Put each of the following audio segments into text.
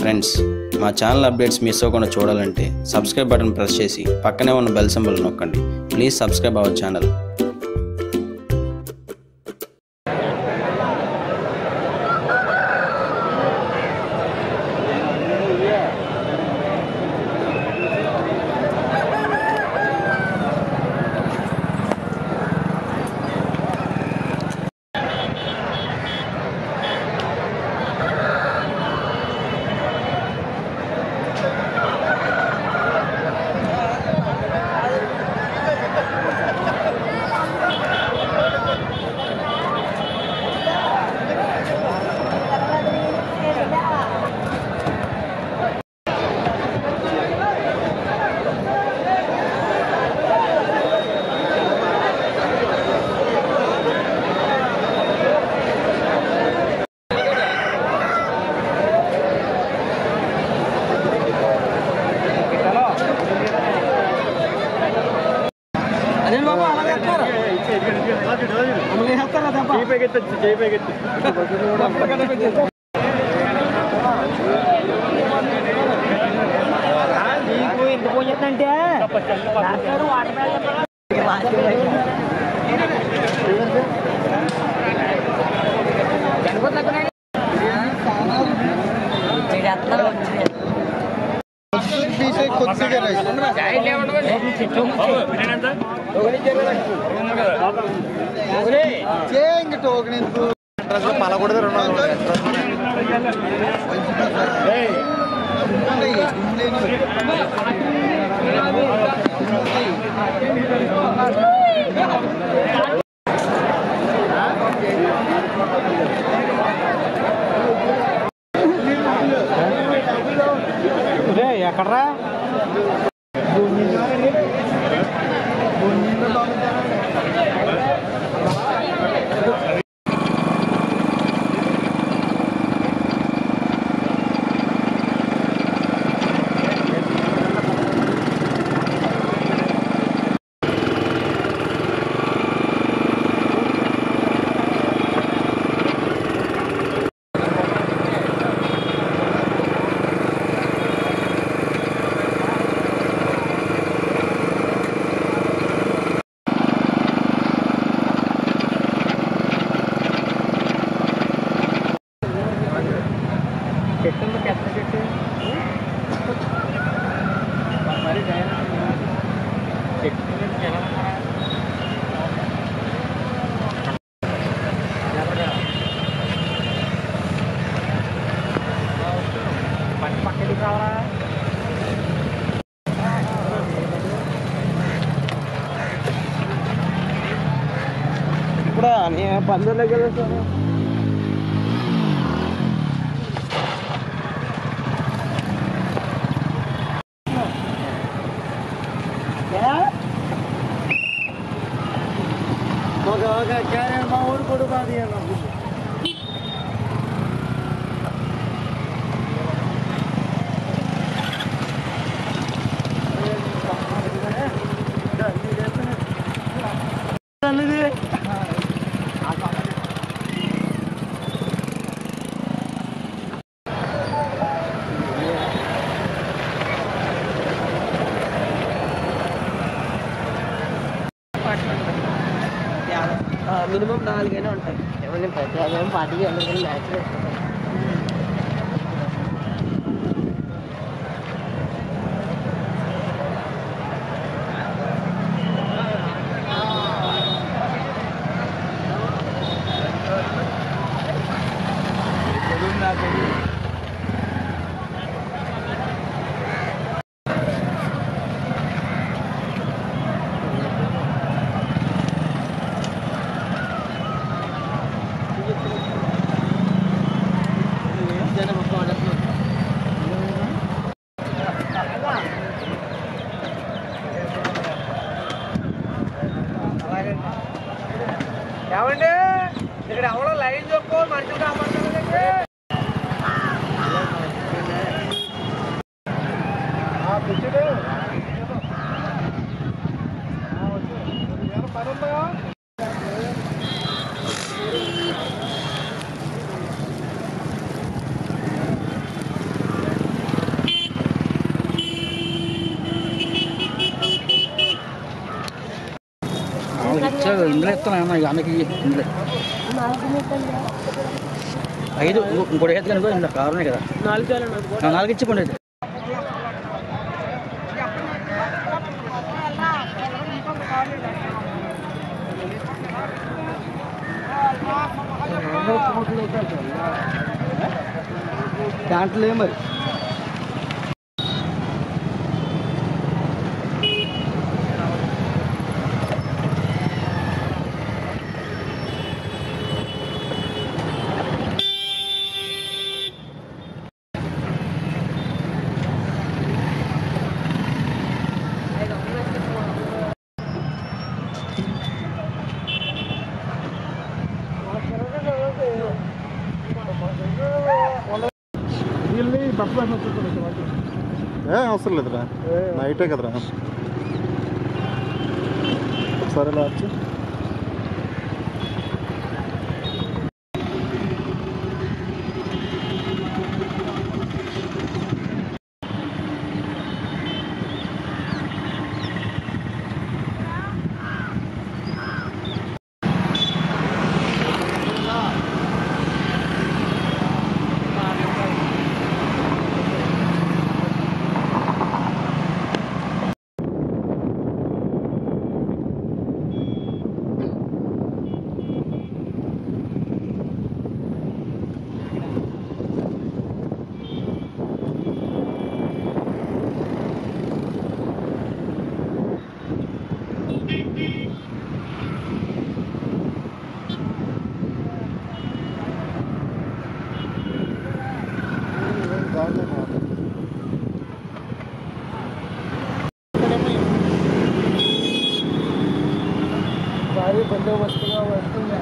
friends మా channel updates miss అవ్వకుండా చూడాలంటే సబ్స్క్రైబ్ బటన్ ప్రెస్ చేసి పక్కనే ఉన్న బెల్ సింబల్ నొక్కండి ప్లీజ్ సబ్స్క్రైబ్ అవర్ ఛానల్ అదే బాబు అలా చేస్తారు అమలు చేస్తారా తప్ప నీకు ఇంత పోయిందంటే ఎక్కడరా చెట్టు పెద్ద చెట్టు మరి చెట్టు పక్క పక్కకి కావాలా ఇప్పుడు పందులు కదా ఒక ఒక క్యారెట్ మా ఊరు కొడుకు అది మినిమం నాలుగైనా ఉంటాయి ఏమన్నా ప్రతి అదేం పార్టీకి వెళ్ళదు మ్యాచ్ ఏమండి ఇక్కడ ఎవరో లైన్ చెప్పు మనుషులు కాపాడుతుంది నాలుగు ఇచ్చారు ఇందులో ఇస్తాను అన్న ఇక అన్నకి ఇందులో ఐదు ఇంకో- ఇంకోటి అయితే కనుక ఇందులో కారణమే కదా ఆ, నాలుగు ఇచ్చి పండి అయితే దాంట్లో మరి ఏ అవసరం లేదురా నైటే కదరా ఒకసారి ఇలా వచ్చి భారీ బందోబస్తుగా వస్తుంది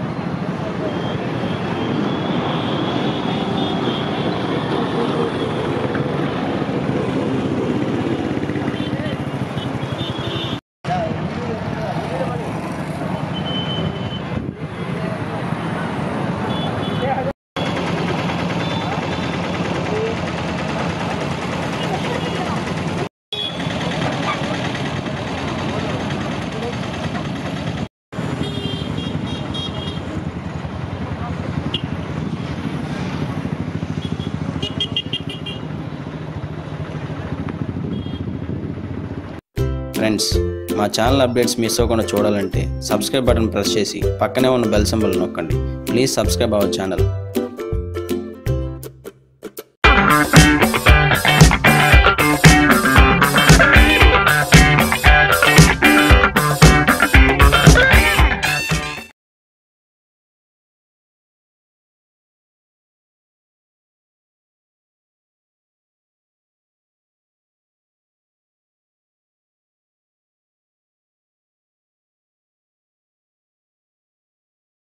ఫ్రెండ్స్ మా ఛానల్ అప్డేట్స్ మిస్ అవ్వకుండా చూడాలంటే సబ్స్క్రైబ్ బటన్ ప్రెస్ చేసి పక్కనే ఉన్న బెల్ సింబల్ నొక్కండి ప్లీజ్ సబ్స్క్రైబ్ అవర్ ఛానల్